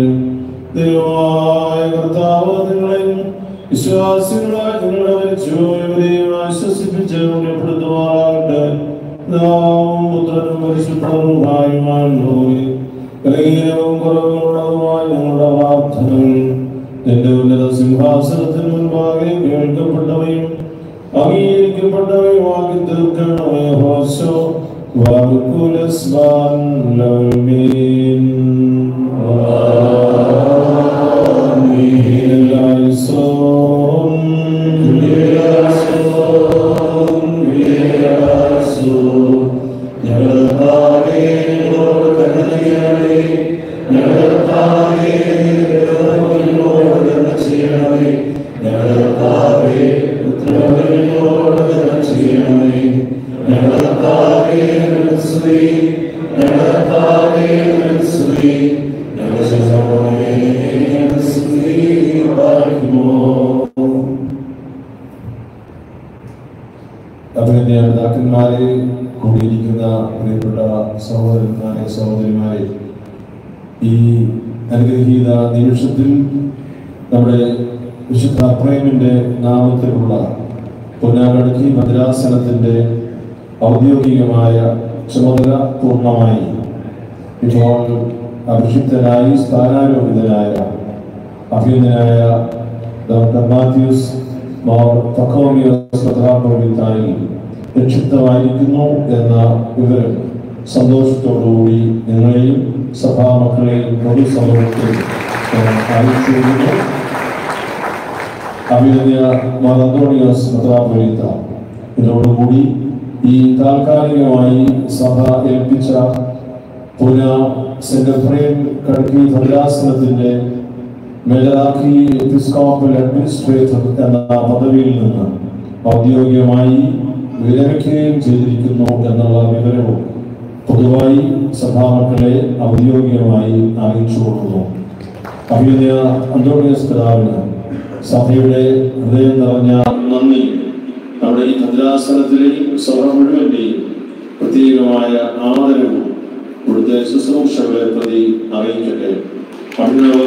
ദൈവമായ കർത്താവ് നിങ്ങളെയും വിശ്വാസികളായ നിങ്ങളുടെ മരിച്ചുപോയവരെയും ആശ്വസിപ്പിക്കും ആശീർവദിച്ച് ഉയർപ്പെടുത്തുവാറാകട്ടെ പിതാവും പുത്രനും പരിശുദ്ധവുമായുമായി കലഹീനവും കുറവുള്ളതുമായ ഞങ്ങളുടെ പ്രാർത്ഥനകൾ നിന്റെ ഉന്നത സിംഹാസനത്തിന് മുൻപാകെ കേൾക്കപ്പെട്ടവയും അംഗീകരിക്കപ്പെട്ടവയുമാക്കി തീർക്കണമേ ഹോസോ വാക്കുലസ്വാൻ ലവ്മീൻ അഭിനന്ദ പിതാക്കന്മാരെ കൂടിയിരിക്കുന്ന പ്രിയപ്പെട്ട സഹോദരന്മാരെ സഹോദരിമാരെ ഈ അനുഗ്രഹീത നിമിഷത്തിൽ നമ്മുടെ വിശുദ്ധ പ്രേമിന്റെ നാമത്തിലുള്ള പൊന്നാകടക്കി ഭദ്രാസനത്തിന്റെ ഔദ്യോഗികമായ ചുമതല പൂർണ്ണമായി ഇപ്പോൾ അഭിഷിക്തനായി സ്ഥാനാരോപിതനായ അഭിനന്ദനായ ഡോക്ടർ മാത്യൂസ് മോർ പക്കോമിയോസ് പ്രധാനമന്ത്രി രക്ഷിതമായിരിക്കുന്നു എന്ന വിവരം സന്തോഷത്തോടുകൂടി നിങ്ങളെയും സഭാമക്കളെയും പൊതുസമൂഹത്തിൽ ഞാൻ അറിയിച്ചിരുന്നു അഭിനന്ദ മാർ അന്തോണിയോസ് മെത്രാപൊലീത്ത ഇതോടുകൂടി ഈ താൽക്കാലികമായി സഭ ഏൽപ്പിച്ച പുന സെന്റ് ഫ്രേം കടക്കി ഭദ്രാസനത്തിന്റെ മേജറാക്കി എപ്പിസ്കോപ്പൽ അഡ്മിനിസ്ട്രേറ്റർ എന്ന പദവിയിൽ നിന്ന് ഔദ്യോഗികമായി വിരമിക്കുകയും ചെയ്തിരിക്കുന്നു എന്നുള്ള വിവരവും പൊതുവായി സഭാമക്കളെ ഔദ്യോഗികമായി അറിയിച്ചു കൊടുക്കുന്നു അഭിനയ അന്തോണിയസ് പിതാവിന് സഭയുടെ ഹൃദയം നിറഞ്ഞ നന്ദി നമ്മുടെ ഈ ഭദ്രാസനത്തിലെയും സഭ മുഴുവന്റെയും പ്രത്യേകമായ ആദരവും ഇവിടുത്തെ ശുശ്രൂഷകളെ പ്രതി അറിയിക്കട്ടെ അഭിനവ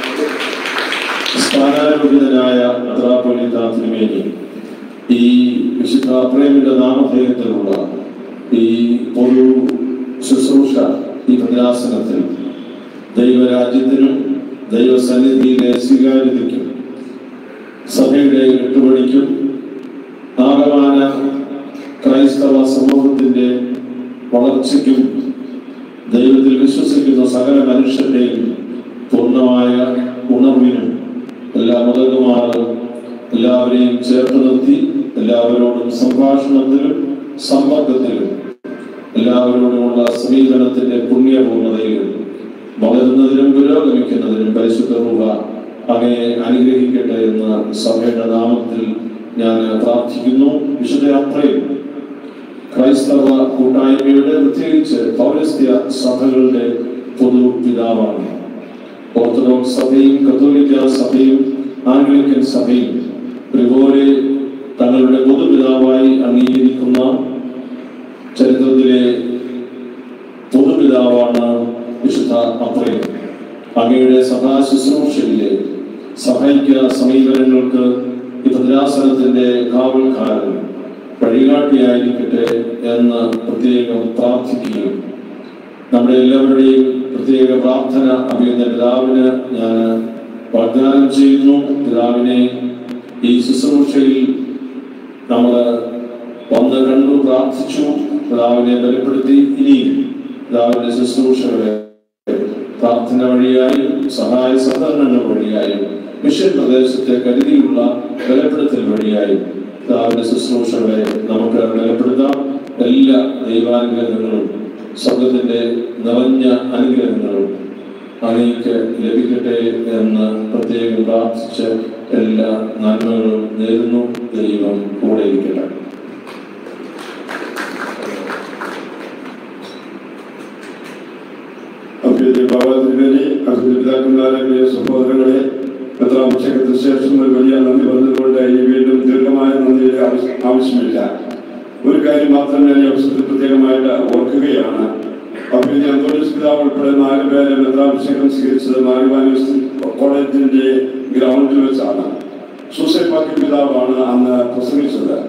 സ്ഥാനാരോപിതനായ അത്രാപൊലിത്ത തിരുമേനി ഈ വിശുദ്ധ പ്രേമിന്റെ നാമധേയത്തിലുള്ള ഈ പൊതു ശുശ്രൂഷ ഈ ഭദ്രാസനത്തിൽ ദൈവരാജ്യത്തിനും ദൈവസന്നിധിയിലെ സ്വീകാര്യതയ്ക്കും സഭയുടെ കെട്ടുപണിക്കും ആകമാന ക്രൈസ്തവ സമൂഹത്തിന്റെ വളർച്ചയ്ക്കും ദൈവത്തിൽ വിശ്വസിക്കുന്ന സകല മനുഷ്യരുടെയും പൂർണ്ണമായ ഉണർവിനും എല്ലാ മുതകുമാറും എല്ലാവരെയും ചേർത്ത് നിർത്തി എല്ലാവരോടും സംഭാഷണത്തിലും സമ്പർക്കത്തിലും എല്ലാവരോടുമുള്ള സമീപനത്തിന്റെ പുണ്യപൂർണ്ണതയിലും വളരുന്നതിനും പുരോഗമിക്കുന്നതിനും പരിശുദ്ധ രൂപ അങ്ങനെ അനുഗ്രഹിക്കട്ടെ എന്ന് സഭയുടെ നാമത്തിൽ ഞാൻ പ്രാർത്ഥിക്കുന്നു വിശുദ്ധ അത്രയും ക്രൈസ്തവ കൂട്ടായ്മയുടെ പ്രത്യേകിച്ച് പൗരസ്ത്യ സഭകളുടെ പൊതു പിതാവാണ് ഓർത്തഡോക്സ് സഭയും കത്തോലിക്ക സഭയും ആംഗ്ലിക്കൻ സഭയും ഒരുപോലെ തങ്ങളുടെ പൊതുപിതാവായി അംഗീകരിക്കുന്ന ചരിത്രത്തിലെ പൊതുപിതാവാണ് വിശുദ്ധ അത്രയും അങ്ങയുടെ സഭാ ശുശ്രൂഷയിലെ സഭയ്ക്ക് സമീപനങ്ങൾക്ക് ഈ ഭദ്രാസനത്തിന്റെ കാവൽക്കാരൻ വഴികാട്ടിയായിരിക്കട്ടെ എന്ന് പ്രത്യേകം പ്രാർത്ഥിക്കുകയും നമ്മുടെ എല്ലാവരുടെയും പ്രത്യേക പ്രാർത്ഥന അഭിയുന്ന പിതാവിന് ഞാൻ വാഗ്ദാനം ചെയ്യുന്നു പിതാവിനെ ഈ ശുശ്രൂഷയിൽ നമ്മൾ വന്ന് കണ്ടു പ്രാർത്ഥിച്ചു പിതാവിനെ ബലപ്പെടുത്തി ഇനിയും പിതാവിന്റെ ശുശ്രൂഷകളെ പ്രാർത്ഥന വഴിയായും സഹായ സഹകരണങ്ങൾ വഴിയായും മിഷൻ പ്രദേശത്തെ കരുതിയുള്ള ബലപ്പെടുത്തൽ വഴിയായും പിതാവിന്റെ ശുശ്രൂഷകളെ നമുക്ക് ബലപ്പെടുത്താം എല്ലാ ദൈവാനുഗ്രഹങ്ങളും സ്വർഗത്തിന്റെ നിറഞ്ഞ അനുഗ്രഹങ്ങളും അങ്ങേക്ക് ലഭിക്കട്ടെ എന്ന് പ്രത്യേകം പ്രാർത്ഥിച്ച് എല്ലാ നന്മകളും നേരുന്നു ദൈവം കൂടെ ഇരിക്കട്ടെ അഭ്യുദയ ബാബാതിരുവേലി അഭിപിതാക്കന്മാരെ പ്രിയ സഹോദരങ്ങളെ എത്ര ഉച്ചക്കത്തിന് ശേഷം ഒരു വലിയ നന്ദി പറഞ്ഞതുകൊണ്ട് ഇനി വീണ്ടും ദീർഘമായ നന്ദിയുടെ ആവശ്യ- ആവശ്യമില്ല ഒരു കാര്യം മാത്രം ഞാൻ ഈ അവസരത്തിൽ പ്രത്യേകമായിട്ട് ഓർക്കുകയാണ് അഭ്യുദയ അന്തോണിസ് പിതാവ് ഉൾപ്പെടെ നാല് പേരെ മെത്രാഭിഷേകം സ്വീകരിച്ചത് മാരുവാനൂസ് കോളേജിന്റെ ഗ്രൗണ്ടിൽ വെച്ചാണ് സൂസൈഡ് പാക്കി പിതാവാണ് അന്ന് പ്രസംഗിച്ചത്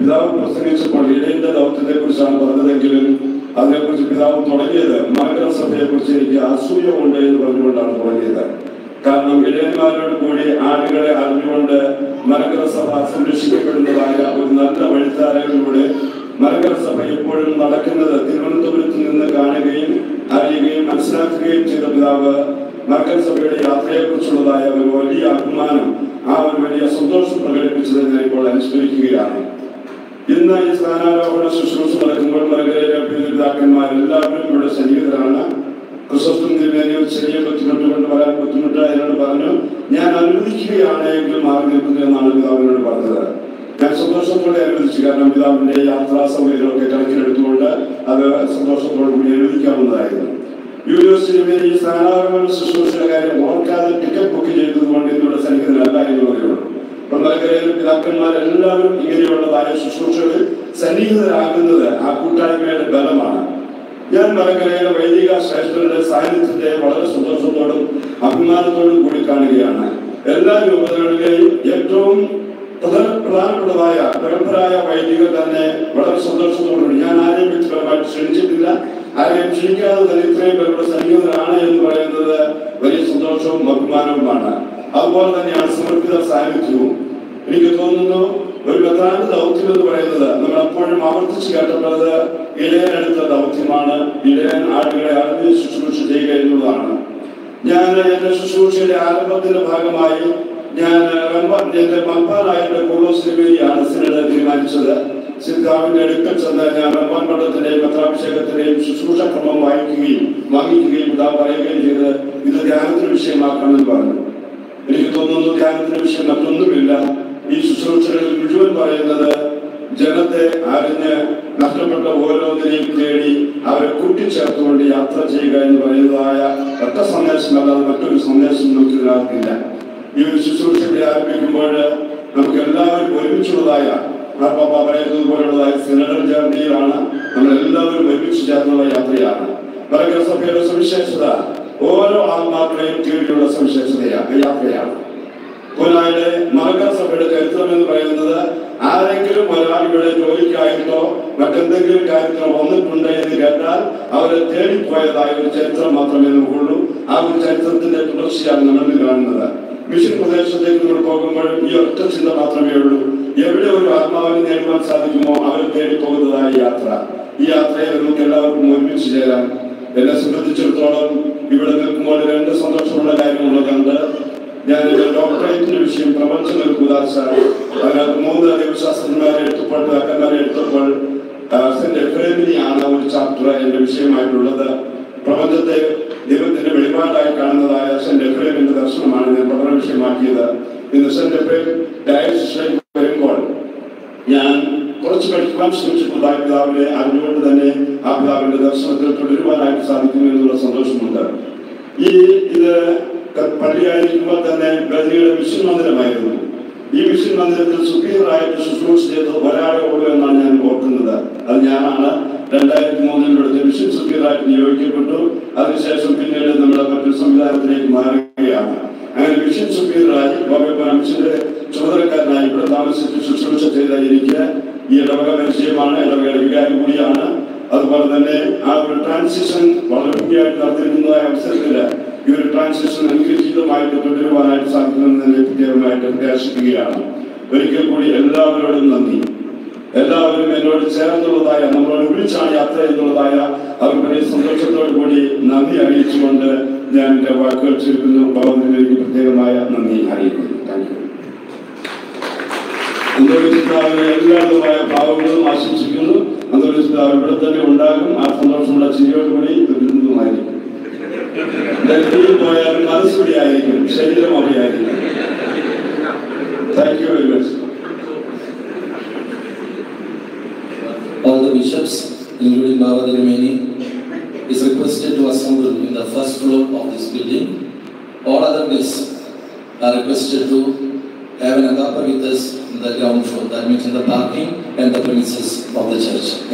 പിതാവ് പ്രസംഗിച്ചപ്പോൾ ഇടയന്റെ ദൗത്യത്തെ കുറിച്ചാണ് പറഞ്ഞതെങ്കിലും അതിനെക്കുറിച്ച് പിതാവ് തുടങ്ങിയത് മകര സഭയെ കുറിച്ച് എനിക്ക് അസൂയ ഉണ്ട് എന്ന് പറഞ്ഞുകൊണ്ടാണ് തുടങ്ങിയത് കാരണം ഇടയന്മാരോട് കൂടി ആളുകളെ അറിഞ്ഞുകൊണ്ട് മലങ്കര സഭ സംരക്ഷിക്കപ്പെടുന്നതായ ഒരു നല്ല വഴിത്താരകളിലൂടെ മലങ്കര സഭ എപ്പോഴും നടക്കുന്നത് തിരുവനന്തപുരത്ത് നിന്ന് കാണുകയും അറിയുകയും മനസ്സിലാക്കുകയും ചെയ്ത പിതാവ് മലങ്കര സഭയുടെ യാത്രയെക്കുറിച്ചുള്ളതായ ഒരു വലിയ അഭിമാനം ആ ഒരു വലിയ സന്തോഷം പ്രകടിപ്പിച്ചതിനെ ഇപ്പോൾ അനുസ്മരിക്കുകയാണ് ഇന്ന് ഈ സ്ഥാനാരോഹണ ശുശ്രൂഷ നടക്കുമ്പോൾ മലങ്കരയിലെ പിതാക്കന്മാരെല്ലാവരും ഇവിടെ സന്നിഹിതരാണ് ക്രിസ്തും തിരുമേനിയും ചെറിയ ബുദ്ധിമുട്ട് കൊണ്ട് വരാൻ ബുദ്ധിമുട്ട് എന്നോട് പറഞ്ഞു ഞാൻ അനുവദിക്കുകയാണ് എങ്കിൽ മാറി നിൽക്കുന്നു എന്നാണ് പിതാവിനോട് പറഞ്ഞത് ഞാൻ സന്തോഷത്തോടെ അനുവദിച്ചു കാരണം പിതാവിന്റെ യാത്രാ സൗകര്യമൊക്കെ കണക്കിലെടുത്തുകൊണ്ട് അത് സന്തോഷത്തോടു കൂടി അനുവദിക്കാവുന്നതായിരുന്നു യൂണിവേഴ്സിറ്റി ഈ സ്ഥാനാരോഹണ ശുശ്രൂഷയുടെ കാര്യം ഓർക്കാതെ ടിക്കറ്റ് ബുക്ക് ചെയ്തതുകൊണ്ട് ഇതിലൂടെ സന്നിഹിതനല്ല എന്നുള്ളതേ മലങ്കരയിലെ പിതാക്കന്മാരെല്ലാവരും ഇങ്ങനെയുള്ളതായ ശുശ്രൂഷകളിൽ സന്നിഹിതരാകുന്നത് ആ കൂട്ടായ്മയുടെ ബലമാണ് ഞാൻ മലങ്കരയിലെ വൈദിക ശ്രേഷ്ഠരുടെ സാന്നിധ്യത്തെ വളരെ സന്തോഷത്തോടും അഭിമാനത്തോടും കൂടി കാണുകയാണ് എല്ലാ രൂപതകളിലെയും ഏറ്റവും പ്രധാന പ്രധാനപ്പെട്ടതായ പ്രഗത്ഭരായ വൈദികർ തന്നെ വളരെ സന്തോഷത്തോടുകൂടി ഞാൻ ആരെയും വ്യക്തിപരമായിട്ട് ക്ഷണിച്ചിട്ടില്ല ആരെയും ക്ഷണിക്കാതെ തന്നെ ഇത്രയും പേരുടെ സന്നിഹിതരാണ് എന്ന് പറയുന്നത് വലിയ സന്തോഷവും അഭിമാനവുമാണ് അതുപോലെ തന്നെയാണ് സമർപ്പിത സാന്നിധ്യവും എനിക്ക് തോന്നുന്നു ഒരു പ്രധാന ദൗത്യം എന്ന് പറയുന്നത് നമ്മൾ എപ്പോഴും ആവർത്തിച്ച് കേട്ടത് ഇടയനെടുത്ത ദൗത്യമാണ് ഇടയൻ ആളുകളെ അറിഞ്ഞ് ശുശ്രൂഷ ചെയ്യുക എന്നുള്ളതാണ് ഞാൻ എന്റെ ശുശ്രൂഷയുടെ ആരംഭത്തിന്റെ ഭാഗമായി ഞാൻ റംബാൻ എന്റെ മപ്പാനായിട്ട് പൂർവ്വശ്രീയാണ് സിനഡ് തീരുമാനിച്ചത് സിദ്ധാവിന്റെ അടുക്കൽ ചെന്ന് ഞാൻ റംബാൻ മണ്ഡലത്തിന്റെയും പത്രാഭിഷേകത്തിന്റെയും ശുശ്രൂഷ ക്രമം വായിക്കുകയും വാങ്ങിക്കുകയും ഇതാ പറയുകയും ചെയ്ത് ഇത് ധ്യാനത്തിന് വിഷയമാക്കണമെന്ന് പറഞ്ഞു എനിക്ക് തോന്നുന്നു ധ്യാനത്തിന് വിഷയം മറ്റൊന്നുമില്ല ഈ ശുശ്രൂഷകളിൽ മുഴുവൻ പറയുന്നത് ജനത്തെ അറിഞ്ഞ് നഷ്ടപ്പെട്ട ഓരോന്നിനെയും തേടി അവരെ കൂട്ടിച്ചേർത്തുകൊണ്ട് യാത്ര ചെയ്യുക എന്ന് പറയുന്നതായ ഒറ്റ സന്ദേശമല്ലാതെ മറ്റൊരു സന്ദേശം നമുക്ക് ഇതിനകത്തില്ല ഈ ഒരു ശുശ്രൂഷ ഇവിടെ ആരംഭിക്കുമ്പോൾ നമുക്ക് എല്ലാവരും ഒരുമിച്ചുള്ളതായ മാർപ്പാപ്പ പറയുന്നത് പോലുള്ളതായ സിനഡൽ ജേർണിയിലാണ് നമ്മൾ എല്ലാവരും ഒരുമിച്ച് ചേർന്നുള്ള യാത്രയാണ് മലങ്കര സഭയുടെ സവിശേഷത ഓരോ ആത്മാക്കളെയും കീഴിലുള്ള സവിശേഷതയാണ് യാത്രയാണ് പുനായുടെ മലങ്കര സഭയുടെ ചരിത്രം എന്ന് പറയുന്നത് ആരെങ്കിലും ഒരാൾ ഇവിടെ ജോലിക്കായിട്ടോ മറ്റെന്തെങ്കിലും കാര്യത്തിനോ വന്നിട്ടുണ്ട് എന്ന് കേട്ടാൽ അവരെ തേടിപ്പോയതായ ഒരു ചരിത്രം മാത്രമേ നമുക്കുള്ളൂ ആ ഒരു ചരിത്രത്തിന്റെ തുടർച്ചയാണ് നമ്മൾ കാണുന്നത് മിഷൻ പ്രദേശത്തേക്ക് നമ്മൾ പോകുമ്പോഴും ഈ ഒറ്റ ചിന്ത മാത്രമേ ഉള്ളൂ എവിടെ ഒരു ആത്മാവിനെ നേടുവാൻ സാധിക്കുമോ അവരെ തേടി പോകുന്നതായ യാത്ര ഈ യാത്രയിൽ നമുക്ക് എല്ലാവർക്കും ഒരുമിച്ച് ചേരാം എന്നെ സംബന്ധിച്ചിടത്തോളം ഇവിടെ നിൽക്കുമ്പോൾ രണ്ട് സന്തോഷമുള്ള കാര്യമുള്ളതുണ്ട് ഞാൻ ഡോക്ടറേറ്റിന്റെ വിഷയം പ്രപഞ്ചം ഒരു കുദാശ അതിനകത്ത് മൂന്ന് ദൈവശാസ്ത്രജ്ഞന്മാരെ എടുത്തപ്പോൾ അക്കന്മാരെ എടുത്തപ്പോൾ സെന്റ് എഫ്രേമിനെയാണ് ഒരു ചാപ്റ്റർ എന്റെ വിഷയമായിട്ടുള്ളത് പ്രപഞ്ചത്തെ ദൈവത്തിന്റെ വെളിപാടായി കാണുന്നതായ സെന്റ് എഫ്രേമിന്റെ ദർശനമാണ് ഞാൻ പഠന വിഷയമാക്കിയത് ഇന്ന് സെന്റ് എഫ്രേം ഡയസിലേക്ക് വരുമ്പോൾ ഞാൻ കുറച്ച് പഠിക്കുവാൻ ശ്രമിച്ചിട്ടുള്ള പിതാവിനെ അറിഞ്ഞുകൊണ്ട് തന്നെ ആ പിതാവിന്റെ ദർശനത്തിൽ തുടരുവാനായിട്ട് സാധിക്കുന്നു എന്നുള്ള സന്തോഷമുണ്ട് ഈ ഇത് പള്ളിയായിരിക്കുമ്പോൾ തന്നെ ഗതിയുടെ മിഷൻ മന്ദിരമായിരുന്നു ഈ മിഷൻ മന്ദിരത്തിൽ സുപ്പീരിയറായിട്ട് ശുശ്രൂഷ ചെയ്ത ഒരാളെ ഉള്ളൂ എന്നാണ് ഞാൻ ഓർക്കുന്നത് അത് ഞാനാണ് രണ്ടായിരത്തി മൂന്നിലൂടെ മിഷൻ സുപ്പീരിയറായിട്ട് നിയോഗിക്കപ്പെട്ടു അതിനുശേഷം പിന്നീട് നമ്മുടെ മറ്റൊരു സംവിധാനത്തിലേക്ക് മാറുകയാണ് അങ്ങനെ മിഷൻ സുപ്പീരിയറായി ബോബെ മിഷന്റെ ചുമതലക്കാരനായി ഇവിടെ താമസിച്ച് ശുശ്രൂഷ ചെയ്ത എനിക്ക് ഈ ഇടവക പരിചയമാണ് ഇടവകയുടെ വികാരി കൂടിയാണ് അതുപോലെ തന്നെ ആ ഒരു ട്രാൻസിഷൻ വളരെ ഭംഗിയായിട്ട് നടത്തിയിരിക്കുന്നതായ അവസരത്തിൽ ഈ ഒരു ട്രാൻസിഷൻ അനുഗ്രഹീതമായിട്ട് തുടരുവാനായിട്ട് സാധിക്കുമെന്ന് തന്നെ പ്രത്യേകമായിട്ട് പ്രകാശിക്കുകയാണ് ഒരിക്കൽ കൂടി എല്ലാവരോടും നന്ദി എല്ലാവരും എന്നോട് ചേർന്നുള്ളതായ നമ്മളോട് വിളിച്ചാണ് യാത്ര എന്നുള്ളതായ അവർ വലിയ സന്തോഷത്തോടു കൂടി നന്ദി അറിയിച്ചുകൊണ്ട് ഞാൻ എന്റെ വാക്കുകൾ ചുരുക്കുന്നു ഭഗവതിലേക്ക് പ്രത്യേകമായ നന്ദി അറിയിക്കുന്നു താങ്ക് യു അന്തോളിസ്ഥാവിനെ എല്ലാവിധമായ ഭാവങ്ങളും ആശംസിക്കുന്നു അന്തോളിസ്ഥാവ് ഇവിടെ തന്നെ ഉണ്ടാകും ആ സന്തോഷമുള്ള ചിരിയോടുകൂടി ദുരിതമായിരിക്കും ഡൽഹിയിൽ പോയാലും മനസ്സുകൂടി ആയിരിക്കും ശരീരം അവിടെയായിരിക്കും thank you very much all the bishops, including Baba Dirumeni, is requested to assemble in the first floor of this building. All other guests are requested to have an agapa with us in the ground floor, that means in the parking and the premises of the church.